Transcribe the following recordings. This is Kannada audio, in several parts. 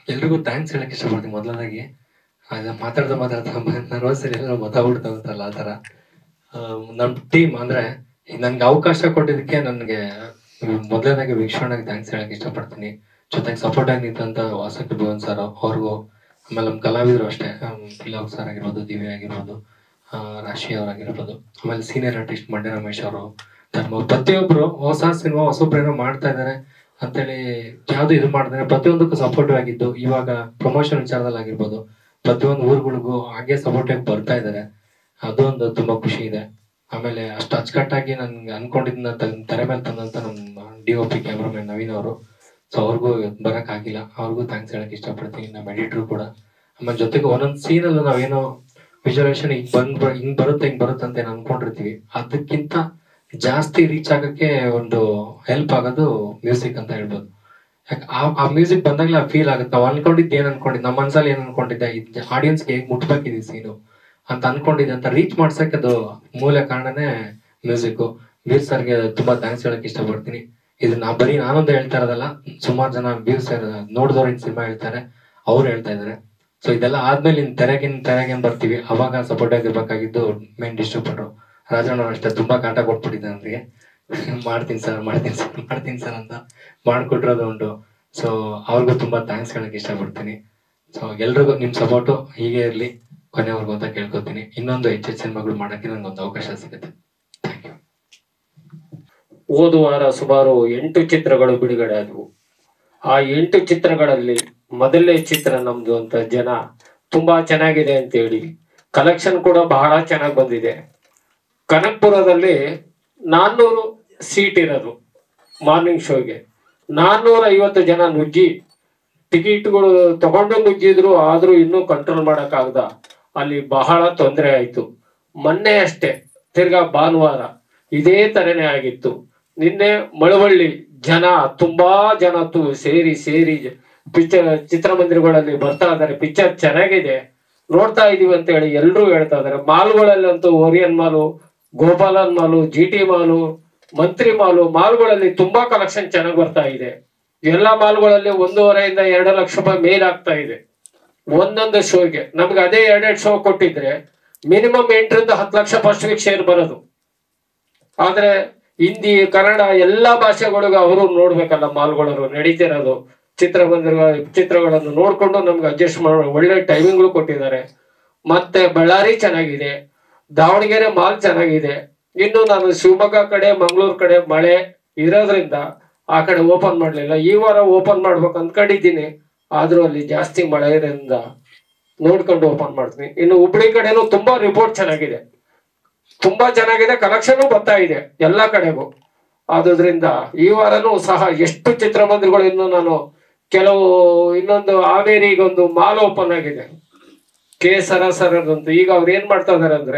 ಎಲ್ರಿಗೂ ಥ್ಯಾಂಕ್ಸ್ ಹೇಳಕ್ ಇಷ್ಟಪಡ್ತೀನಿ ಮೊದಲನೇದಾಗಿ ಅದು ಮಾತಾಡ್ತಾ ಮಾತಾಡ್ತಾ ನರ್ವಸ್ ಎಲ್ಲ ಗೊತ್ತಾಗ್ಬಿಡ್ತಾವತ್ತಲ್ಲ ಆ ಥರ ನಮ್ಮ ಟೀಮ್ ಅಂದ್ರೆ ನನ್ಗೆ ಅವಕಾಶ ಕೊಟ್ಟಿದ್ದಕ್ಕೆ ನನಗೆ ಮೊದಲನೇದಾಗಿ ವೀಕ್ಷಣೆಗೆ ಥ್ಯಾಂಕ್ಸ್ ಹೇಳಕ್ ಇಷ್ಟಪಡ್ತೀನಿ ಜೊತೆಗೆ ಸಪೋರ್ಟ್ ಆಗಿ ನಿಂತಂತ ವಾಸಕಿ ಭುವನ್ ಸರ್ ಅವ್ರಿಗೂ ಆಮೇಲೆ ನಮ್ಮ ಕಲಾವಿದರು ಅಷ್ಟೇ ಪಿಲಾವ್ ಸರ್ ಆಗಿರ್ಬೋದು ದಿವ್ಯ ಆಗಿರ್ಬೋದು ಆ, ರಾಶಿ ಅವರಾಗಿರ್ಬೋದು ಆಮೇಲೆ ಸೀನಿಯರ್ ಆರ್ಟಿಸ್ಟ್ ಮಂಡ್ಯ ರಮೇಶ್ ಅವರು ಧರ್ಮ ಪ್ರತಿಯೊಬ್ರು ಹೊಸ ಸಿನಿಮಾ ಹೊಸೊಬ್ರು ಏನೋ ಮಾಡ್ತಾ ಇದ್ದಾರೆ ಅಂತೇಳಿ ಯಾವ್ದು ಇದು ಮಾಡಿದ್ರೆ ಪ್ರತಿಯೊಂದಕ್ಕೂ ಸಪೋರ್ಟಿವ್ ಆಗಿದ್ದು ಇವಾಗ ಪ್ರಮೋಷನ್ ವಿಚಾರದಲ್ಲಿ ಆಗಿರ್ಬೋದು ಪ್ರತಿಯೊಂದು ಊರುಗಳಿಗೂ ಹಾಗೆ ಸಪೋರ್ಟಿವ್ ಬರ್ತಾ ಇದ್ದಾರೆ ಅದು ಒಂದು ತುಂಬಾ ಖುಷಿ ಇದೆ ಆಮೇಲೆ ಅಷ್ಟು ಅಚ್ಚುಕಟ್ಟಾಗಿ ನನ್ಗೆ ಅನ್ಕೊಂಡಿದ್ನ ತ- ತೆರೆ ಮೇಲೆ ತಂದಂತ ನಮ್ಮ D O P cameraman Naveen ಅವರು ಸೊ ಅವ್ರಿಗೂ ಬರಕ್ ಆಗಿಲ್ಲ ಅವ್ರಿಗೂ ಥ್ಯಾಂಕ್ಸ್ ಹೇಳಕ್ ಇಷ್ಟಪಡ್ತೀನಿ ನಮ್ಮ ಎಡಿಟ್ರು ಕೂಡ ಆಮೇಲೆ ಜೊತೆಗೆ ಒಂದೊಂದು ಸೀನಲ್ಲೂ ನಾವೇನೋ ವಿಜುವಲೇಷನ್ ಹಿಂಗ್ ಬಂದ್ ಹಿಂಗ್ ಬರುತ್ತೆ ಹಿಂಗ್ ಬರುತ್ತೆ ಅಂತ ಏನ್ ಅನ್ಕೊಂಡಿರ್ತೀವಿ ಅದಕ್ಕಿಂತ ಜಾಸ್ತಿ ರೀಚ್ ಆಗಕ್ಕೆ ಒಂದು ಹೆಲ್ಪ್ ಆಗೋದು ಮ್ಯೂಸಿಕ್ ಅಂತ ಹೇಳ್ಬೋದು ಯಾಕೆ ಆ ಆ ಮ್ಯೂಸಿಕ್ ಬಂದಾಗಲೇ ಆ ಫೀಲ್ ಆಗುತ್ತೆ ನಾವು ಅನ್ಕೊಂಡಿದ್ದು ಏನ್ ಅನ್ಕೊಂಡಿದ್ದು ನಮ್ಮ ಮನ್ಸಲ್ಲಿ ಏನ್ ಅನ್ಕೊಂಡಿದ್ದೆ ಆಡಿಯನ್ಸ್ಗೆ ಹೇಗ್ ಮುಟ್ಬೇಕಿದೆ ಸೀನು ಅಂತ ಅನ್ಕೊಂಡಿದ್ದೆ ಅಂತ ರೀಚ್ ಮಾಡ್ಸಕ್ಕೆ ಅದು ಮೂಲ ಕಾರಣನೇ ಮ್ಯೂಸಿಕ್ ವೀರ್ ಸರ್ಗೆ ತುಂಬಾ ಥ್ಯಾಂಕ್ಸ್ ಹೇಳಕ್ ಇಷ್ಟಪಡ್ತೀನಿ ಇದು ನಾ ಬರೀ ನಾನೊಂದು ಹೇಳ್ತಾ ಇರೋದಲ್ಲ ಸುಮಾರು ಜನ ವೀರ್ ಸರ್ ನೋಡಿದವ್ರು ಇನ್ ಸಿನಿಮಾ ಹೇಳ್ತಾರೆ ಅವ್ರು ಹೇಳ್ತಾ ಇದಾರೆ ಸೊ ಇದೆಲ್ಲ ಆದ್ಮೇಲೆ ಇನ್ ತೆರೆಗಿನ್ ತೆರೆಗಿನ್ ಬರ್ತೀವಿ ಅವಾಗ ಸಪೋರ್ಟ್ ಆಗಿರ್ಬೇಕಾಗಿದ್ದು ಮೇನ್ ಡಿಸ್ಟ್ರಿಬ್ಯೂಟರ್ ರಾಜಣ್ಣ ಅಷ್ಟೇ ತುಂಬಾ ಕಾಟ ಕೊಟ್ಬಿಟ್ಟಿದ್ದೆ ನನಗೆ ಮಾಡ್ತೀನಿ ಸರ್ ಮಾಡ್ತೀನಿ ಸರ್ ಮಾಡ್ತೀನಿ ಸರ್ ಅಂತ ಮಾಡ್ಕೊಟ್ಟಿರೋದು ಉಂಟು ಸೊ ಅವ್ರಿಗೂ ತುಂಬಾ ಥ್ಯಾಂಕ್ಸ್ ಹೇಳಕ್ ಇಷ್ಟಪಡ್ತೀನಿ ಸೊ ಎಲ್ರಿಗೂ ನಿಮ್ ಸಪೋರ್ಟು ಹೀಗೆ ಇರ್ಲಿ ಕೊನೆವರೆಗೂ ಅಂತ ಕೇಳ್ಕೊತೀನಿ ಇನ್ನೊಂದು ಹೆಚ್ಚು ಸಿನಿಮಾಗಳು ಮಾಡಕ್ಕೆ ನಂಗೊಂದು ಅವಕಾಶ ಸಿಗುತ್ತೆ ಥ್ಯಾಂಕ್ ಯು ಹೋದ ವಾರ ಸುಮಾರು ಎಂಟು ಚಿತ್ರಗಳು ಬಿಡುಗಡೆ ಆದವು ಆ ಎಂಟು ಚಿತ್ರಗಳಲ್ಲಿ ಮೊದಲನೇ ಚಿತ್ರ ನಮ್ದು ಅಂತ ಜನ ತುಂಬಾ ಚೆನ್ನಾಗಿದೆ ಅಂತ ಹೇಳಿ ಕಲೆಕ್ಷನ್ ಕೂಡ ಬಹಳ ಚೆನ್ನಾಗಿ ಬಂದಿದೆ ಕನಕ್ಪುರದಲ್ಲಿ ನಾನ್ನೂರು ಸೀಟ್ ಇರೋದು ಮಾರ್ನಿಂಗ್ ಶೋಗೆ ನಾನ್ನೂರ ಐವತ್ತು ಜನ ನುಗ್ಗಿ ಟಿಕೆಟ್ಗಳು ತಗೊಂಡು ನುಗ್ಗಿದ್ರು ಆದ್ರೂ ಇನ್ನೂ ಕಂಟ್ರೋಲ್ ಮಾಡಕ್ಕಾಗ್ದ ಅಲ್ಲಿ ಬಹಳ ತೊಂದರೆ ಆಯ್ತು ಮೊನ್ನೆ ಅಷ್ಟೇ ತಿರ್ಗಾ ಭಾನುವಾರ ಇದೇ ತರನೇ ಆಗಿತ್ತು ನಿನ್ನೆ ಮಳವಳ್ಳಿ ಜನ ತುಂಬಾ ಜನ ತು ಸೇರಿ ಸೇರಿ ಪಿಕ್ಚರ್ ಚಿತ್ರಮಂದಿರಗಳಲ್ಲಿ ಬರ್ತಾ ಇದಾರೆ ಪಿಕ್ಚರ್ ಚೆನ್ನಾಗಿದೆ ನೋಡ್ತಾ ಇದೀವಿ ಅಂತ ಹೇಳಿ ಎಲ್ರೂ ಹೇಳ್ತಾ ಇದಾರೆ ಮಾಲ್ಗಳಲ್ಲಂತೂ Orion mall Gopalan mall G T mall Mantri mall ಮಾಲ್ಗಳಲ್ಲಿ ತುಂಬಾ ಕಲೆಕ್ಷನ್ ಚೆನ್ನಾಗಿ ಬರ್ತಾ ಇದೆ ಎಲ್ಲಾ ಮಾಲ್ಗಳಲ್ಲಿ ಒಂದೂವರೆಯಿಂದ ಎರಡು ಲಕ್ಷ ರೂಪಾಯಿ ಮೇಲ್ ಆಗ್ತಾ ಇದೆ ಒಂದೊಂದು ಶೋಗೆ ನಮ್ಗೆ ಅದೇ ಎರಡೆರಡು ಶೋ ಕೊಟ್ಟಿದ್ರೆ ಮಿನಿಮಮ್ ಎಂಟರಿಂದ ಹತ್ತು ಲಕ್ಷ ಫಸ್ಟ್ ವೀಕ್ ಶೇರ್ ಬರೋದು ಆದ್ರೆ ಹಿಂದಿ ಕನ್ನಡ ಎಲ್ಲಾ ಭಾಷೆಗಳಿಗೂ ಅವರು ನೋಡ್ಬೇಕಲ್ಲ ಮಾಲ್ಗಳವರು ನಡೀತಿರೋದು ಚಿತ್ರಮಂದಿರ ಚಿತ್ರಗಳನ್ನು ನೋಡ್ಕೊಂಡು ನಮ್ಗೆ ಅಡ್ಜಸ್ಟ್ ಮಾಡೋ ಒಳ್ಳೆ ಟೈಮಿಂಗ್ಗಳು ಕೊಟ್ಟಿದ್ದಾರೆ ಮತ್ತೆ ಬಳ್ಳಾರಿ ಚೆನ್ನಾಗಿದೆ ದಾವಣಗೆರೆ ಮಾಲ್ ಚೆನ್ನಾಗಿದೆ ಇನ್ನು ನಾನು ಶಿವಮೊಗ್ಗ ಕಡೆ ಮಂಗಳೂರು ಕಡೆ ಮಳೆ ಇರೋದ್ರಿಂದ ಆ ಕಡೆ ಓಪನ್ ಮಾಡ್ಲಿಲ್ಲ ಈ ವಾರ ಓಪನ್ ಮಾಡ್ಬೇಕು ಅಂದ್ಕೊಂಡಿದ್ದೀನಿ ಆದ್ರೂ ಅಲ್ಲಿ ಜಾಸ್ತಿ ಮಳೆ ಇರೋದ್ರಿಂದ ನೋಡ್ಕೊಂಡು ಓಪನ್ ಮಾಡ್ತೀನಿ ಇನ್ನು ಹುಬ್ಳಿ ಕಡೆನೂ ತುಂಬಾ ರಿಪೋರ್ಟ್ ಚೆನ್ನಾಗಿದೆ ತುಂಬಾ ಚೆನ್ನಾಗಿದೆ ಕಲೆಕ್ಷನ್ ಬರ್ತಾ ಇದೆ ಎಲ್ಲಾ ಕಡೆಗೂ ಆದ್ರಿಂದ ಈ ವಾರನೂ ಸಹ ಎಷ್ಟು ಚಿತ್ರಮಂದಿರಗಳು ಇನ್ನು ನಾನು ಕೆಲವು ಇನ್ನೊಂದು ಹಾವೇರಿಗೊಂದು ಮಾಲ್ ಓಪನ್ ಆಗಿದೆ ಕೆ ಸರಾಸರದಂತೂ ಈಗ ಅವ್ರು ಏನ್ ಮಾಡ್ತಾ ಇದಾರೆ ಅಂದ್ರೆ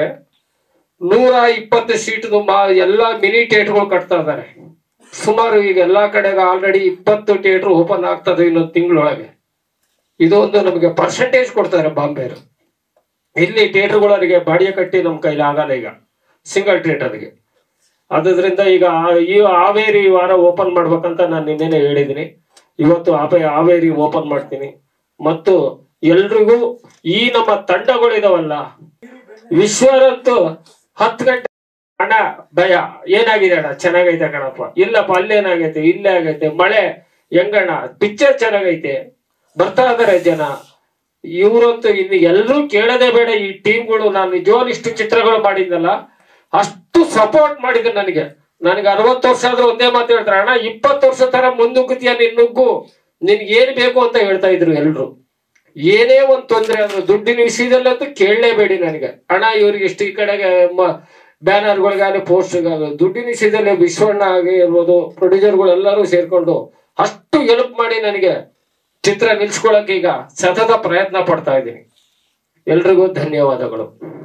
ನೂರ ಇಪ್ಪತ್ತು ಸೀಟ್ದು ಮಾ ಎಲ್ಲಾ ಮಿನಿ ಥಿಯೇಟರ್ಗಳು ಕಟ್ತಾ ಇದಾರೆ ಸುಮಾರು ಈಗ ಎಲ್ಲಾ ಕಡೆಗೆ ಆಲ್ರೆಡಿ ಇಪ್ಪತ್ತು ಥಿಯೇಟರ್ ಓಪನ್ ಆಗ್ತದೆ ಇನ್ನೊಂದು ತಿಂಗಳೊಳಗೆ ಇದೊಂದು ನಮಗೆ ಪರ್ಸೆಂಟೇಜ್ ಕೊಡ್ತಾರೆ ಬಾಂಬೆರು ಇಲ್ಲಿ ಥಿಯೇಟರ್ಗಳವರಿಗೆ ಬಾಡಿಗೆ ಕಟ್ಟಿ ನಮ್ಮ ಕೈಲಿ ಆಗಲ್ಲ ಈಗ ಸಿಂಗಲ್ ಥಿಯೇಟರ್ಗೆ ಅದರಿಂದ ಈಗ ಆ- ಈ ಹಾವೇರಿ ಈ ವಾರ ಓಪನ್ ಮಾಡ್ಬೇಕಂತ ನಾನು ನಿನ್ನೆನೆ ಹೇಳಿದ್ದೀನಿ ಇವತ್ತು ಹಾವೇ ಹಾವೇರಿ ಓಪನ್ ಮಾಡ್ತೀನಿ ಮತ್ತು ಎಲ್ರಿಗೂ ಈ ನಮ್ಮ ತಂಡಗಳಿದಾವಲ್ಲ ವಿಶ್ವರಂತೂ ಹತ್ತು ಗಂಟೆ ಅಣ್ಣ ಭಯ ಏನಾಗಿದೆ ಅಣ್ಣ ಚೆನ್ನಾಗೈತೆ ಕಣಪ್ಪ ಇಲ್ಲಪ್ಪ ಅಲ್ಲೇನಾಗೈತೆ ಇಲ್ಲೇ ಆಗೈತೆ ಮಳೆ ಹೆಂಗಣ್ಣ ಪಿಕ್ಚರ್ ಚೆನ್ನಾಗೈತೆ ಬರ್ತಾ ಇದಾರೆ ಜನ ಇವರಂತೂ ಇನ್ನು ಎಲ್ಲರೂ ಕೇಳೋದೇ ಬೇಡ ಈ ಟೀಮ್ಗಳು ನಾನು ನಿಜವಾಗ್ಲೂ ಇಷ್ಟು ಚಿತ್ರಗಳು ಮಾಡಿದ್ನಲ್ಲ ಅಷ್ಟು ಸಪೋರ್ಟ್ ಮಾಡಿದ್ರು ನನಗೆ ನನಗೆ ಅರವತ್ತು ವರ್ಷ ಆದ್ರೂ ಒಂದೇ ಮಾತು ಹೇಳ್ತಾರೆ ಅಣ್ಣ ಇಪ್ಪತ್ತು ವರ್ಷ ತರ ಮುಂದುಗ್ಗುತ್ತೀಯ ನಿನ್ ನುಗ್ಗು ನಿನ್ಗೆ ಏನ್ ಬೇಕು ಅಂತ ಹೇಳ್ತಾ ಇದ್ರು ಎಲ್ರು ಏನೇ ಒಂದ್ ತೊಂದ್ರೆ ಅಂದ್ರೆ ದುಡ್ಡಿನ ವಿಷಯದಲ್ಲಂತೂ ಕೇಳಲೇಬೇಡಿ ನನಗೆ ಅಣ್ಣ ಇವ್ರಿಗೆ ಇಷ್ಟು ಈ ಕಡೆಗೆ ಬ್ಯಾನರ್ಗಳಿಗಾಗಲಿ ಪೋಸ್ಟ್ಗಾಗಲಿ ದುಡ್ಡಿನ ವಿಷಯದಲ್ಲಿ ವಿಶ್ವಣ್ಣ ಆಗಿರ್ಬೋದು ಪ್ರೊಡ್ಯೂಸರ್ಗಳು ಎಲ್ಲರೂ ಸೇರ್ಕೊಂಡು ಅಷ್ಟು ಹೆಲ್ಪ್ ಮಾಡಿ ನನಗೆ ಚಿತ್ರ ನಿಲ್ಸ್ಕೊಳಕ್ಕೆ ಈಗ ಸತತ ಪ್ರಯತ್ನ ಪಡ್ತಾ ಇದ್ದೀನಿ ಎಲ್ರಿಗೂ ಧನ್ಯವಾದಗಳು